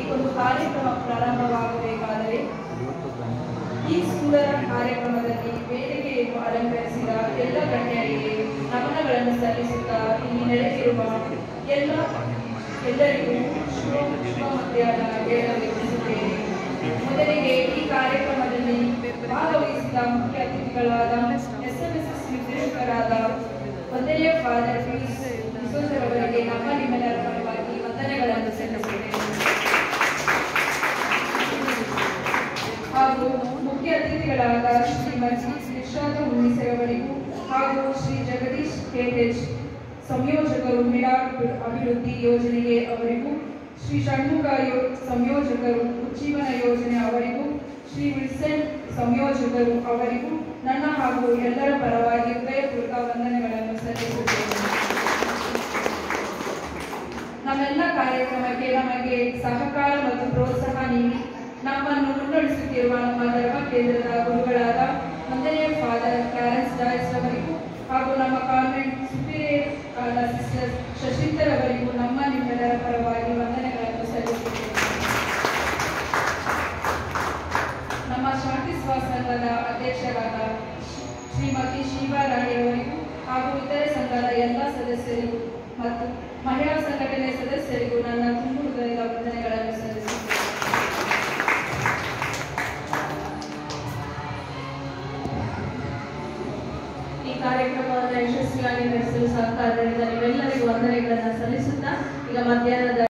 ಒಂದು ಕಾರ್ಯಕ್ರಮ ಪ್ರಾರಂಭವಾಗಬೇಕಾದರೆ ಈ ಸುಂದರ ಕಾರ್ಯಕ್ರಮದಲ್ಲಿ ವೇದಿಕೆಯನ್ನು ಅಲಂಕರಿಸಿದ ಎಲ್ಲ ಗಣ್ಯರಿಗೆ ನಮನಗಳನ್ನು ಸಲ್ಲಿಸುತ್ತಾ ಇಲ್ಲಿ ನೆಲೆಸಿರುವ ಎಲ್ಲ ಎಲ್ಲರಿಗೂ ಶುಭ ಶುಭ ಮಧ್ಯಾಹ್ನ ಹೇಳಲು ಇಚ್ಛಿಸುತ್ತೇನೆ ಮೊದಲಿಗೆ ಈ ಕಾರ್ಯಕ್ರಮದಲ್ಲಿ ಭಾಗವಹಿಸಿದ ಮುಖ್ಯ ಅತಿಥಿಗಳಾದ ಎಸ್ಎಂಎಸ್ಎಸ್ ನಿರ್ದೇಶಕರಾದ ಒಂದನೆಯ ಫಾದರ್ ಪೀಸ್ ಅವರಿಗೆ ನಮ್ಮ ನಿಮ್ಮೆಲ್ಲರ ಪರವಾಗಿ ವಂದನೆಗಳನ್ನು ಸಲ್ಲಿಸುತ್ತೇನೆ ಹಾಗೂ ಮುಖ್ಯ ಅತಿಥಿಗಳಾದ ಶ್ರೀಮತಿ ನಿಷಾದ ಉನ್ನಿಸರವರಿಗೂ ಹಾಗೂ ಶ್ರೀ ಜಗದೀಶ್ ಕೆಎಚ್ ಸಂಯೋಜಕರು ಮಿಡಾ ಅಭಿವೃದ್ಧಿ ಯೋಜನೆಗೆ ಅವರಿಗೂ ಶ್ರೀ ಷಣ್ಮುಖ ಯೋ ಸಂಯೋಜಕರು ಉಜ್ಜೀವನ ಯೋಜನೆ ಅವರಿಗೂ ಶ್ರೀ ವಿಲ್ಸನ್ ಸಂಯೋಜಕರು ಅವರಿಗೂ ನನ್ನ ಹಾಗೂ ಎಲ್ಲರ ಪರವಾಗಿ ಹೃದಯಪೂರ್ವಕ ವಂದನೆಗಳನ್ನು ಸಲ್ಲಿಸುತ್ತೇನೆ ನಮ್ಮೆಲ್ಲ ಕಾರ್ಯಕ್ರಮಕ್ಕೆ ನಮಗೆ ಸಹಕಾರ ಮತ್ತು ಪ್ರೋತ್ಸಾಹ ನೀಡಿ ನಮ್ಮನ್ನು ಮುನ್ನಡೆಸುತ್ತಿರುವ ನಮ್ಮ ಧರ್ಮ ಕೇಂದ್ರದ ಗುರುಗಳಾದ ಒಂದನೇ ಫಾದರ್ ಕ್ಲಾರೆನ್ಸ್ ಜಾಯ್ಸ್ ಅವರಿಗೂ ಹಾಗೂ ನಮ್ಮ ಕಾನ್ವೆಂಟ್ ಸುಪೀರಿಯರ್ ಆದ ಸಿಸ್ಟರ್ ಶಶಿಧರ್ ಅವರಿಗೂ ನಮ್ಮ ನಿಮ್ಮೆಲ್ಲರ ಪರವಾಗಿ ವಂದನೆಗಳನ್ನು ಸಲ್ಲಿಸುತ್ತೇವೆ ನಮ್ಮ ಶಾಂತಿ ಸಂಘದ ಅಧ್ಯಕ್ಷರಾದ ಶ್ರೀಮತಿ ಶೀಬಾರಾಣಿ ಅವರಿಗೂ ಹಾಗೂ ಇತರೆ ಸಂಘದ ಎಲ್ಲ ಸದಸ್ಯರಿಗೂ ಮತ್ತು ಮಹಿಳಾ ಸಂಘಟನೆ ಸದಸ್ಯರಿಗೂ ನನ್ನ ತುಂಬು ಹೃದಯದ ವಂದನೆಗಳನ್ನು ಸಲ್ಲಿಸುತ್ತೇನೆ ಈ ಕಾರ್ಯಕ್ರಮವನ್ನು ಯಶಸ್ವಿಯಾಗಿ ನಡೆಸಲು ಸಹಕಾರ ನೀಡಿದ ನೀವೆಲ್ಲರಿಗೂ ವಂದನೆಗಳನ್ನು ಸಲ್ಲಿಸುತ್ತಾ ಈಗ ಮಧ್ಯಾಹ್ನದ